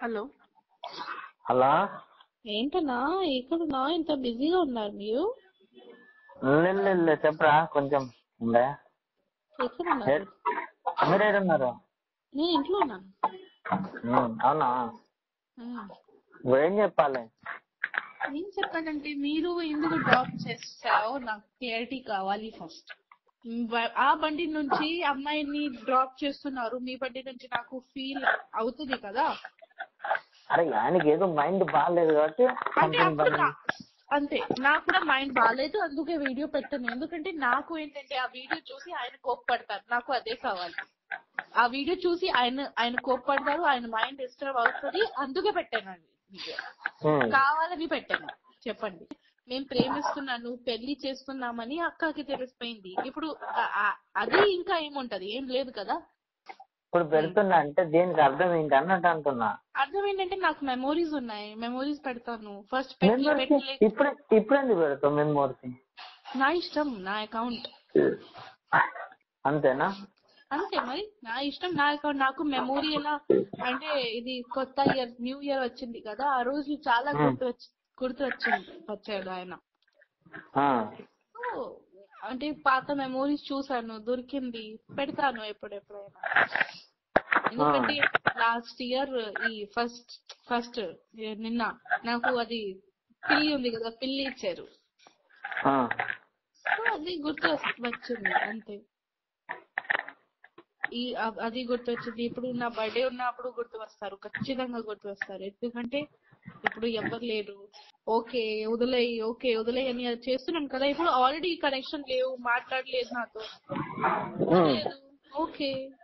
Hello hello ఏంటన్నా ఎక్కడున్నా ఇంత బిజీగా ఉన్నారు మీరు లేదు లేదు లేదు చెప్పరా కొంచెం ఉండే ఎక్కడున్నారు మీరు ఏడున్నారు నేను ఇంట్లో ఉన్నాను ఉమ్, అవునా ఉమ్. ఏం చెప్పాలి ఏం చెప్పాలంటే మీరు ఎందుకు డ్రాప్ చేస్తారో నాకు క్లారిటీ కావాలి ఫస్ట్ ఆ బండి నుంచి అమ్మాయిని డ్రాప్ చేస్తున్నారు మీ బండి నుంచి నాకు ఫీల్ అవుతుంది కదా అరే ఆయనకి ఏదో మైండ్ బాగాలేదు కాబట్టి అంటే something అప్పుడు బండి- నా- అంతే నాకు కూడా మైండ్ బాగాలేదు అందుకే వీడియో పెట్టాను ఎందుకంటే నాకు ఏంటంటే ఆ వీడియో చూసి ఆయన కోప్పడతారు నాకు అదే కావాలి ఆ వీడియో చూసి ఆయన ఆయన కోప్పడతారు ఆయన మైండ్ డిస్టర్బ్ అవుతుంది అందుకే పెట్టాను అది వీడియో ఉమ్, కావాలని పెట్టాను చెప్పండి మేము ప్రేమిస్తున్నాను పెళ్లి చేస్తున్నామని అక్కకి తెలిసిపోయింది ఇప్పుడు ఆ- ఆ- అది ఇంకా ఏముంటది ఏం లేదు కదా ఇప్పుడు పెడుతున్నా అంటే దీనికి అర్థం ఏంటి అన్నట్టు అంటున్నా అర్థం ఏంటంటే నాకు మెమోరీస్ ఉన్నాయి మెమోరీస్ పెడతాను ఫస్ట్ పెళ్లి మెమోరీస్ పెట్టలే ఇప్పుడు ఇప్పుడు ఎందుకు పెడతావు మెమోరీస్ నా ఇష్టం నా అకౌంట్ అంతేనా అంతే మరి నా ఇష్టం నా అకౌంట్ నాకు మెమోరీ ఎలా అంటే ఇది కొత్త ఇయర్ న్యూ ఇయర్ వచ్చింది కదా ఆ రోజు చాలా Hmm. గుర్తు వచ్చి గుర్తు వచ్చింది వచ్చాడు ఆయన ఆ, సో, అంటే పాత మెమోరీస్ చూసాను దొరికింది పెడతాను ఎప్పుడెప్పుడైనా ఎందుకంటే లాస్ట్ ఇయర్ ఈ ఫస్ట్ ఫస్ట్ నిన్న నాకు అది పిల్లి ఉంది కదా పిల్లి ఇచ్చారు ఆ. సో అది గుర్తు వస్- వచ్చింది అంతే ఈ అ- అది గుర్తు వచ్చింది ఇప్పుడు నా బర్త్డే ఉన్నప్పుడు గుర్తు వస్తారు ఖచ్చితంగా గుర్తు వస్తారు ఎందుకంటే ఇప్పుడు ఎవరు లేరు ఓకే వదిలేయి ఓకే వదిలేయి అని అది చేస్తున్నాను కదా ఇప్పుడు ఆల్రెడీ కనెక్షన్ లేవు మాట్లాడలేదు నాతో ఉమ్. లేదు ఓకే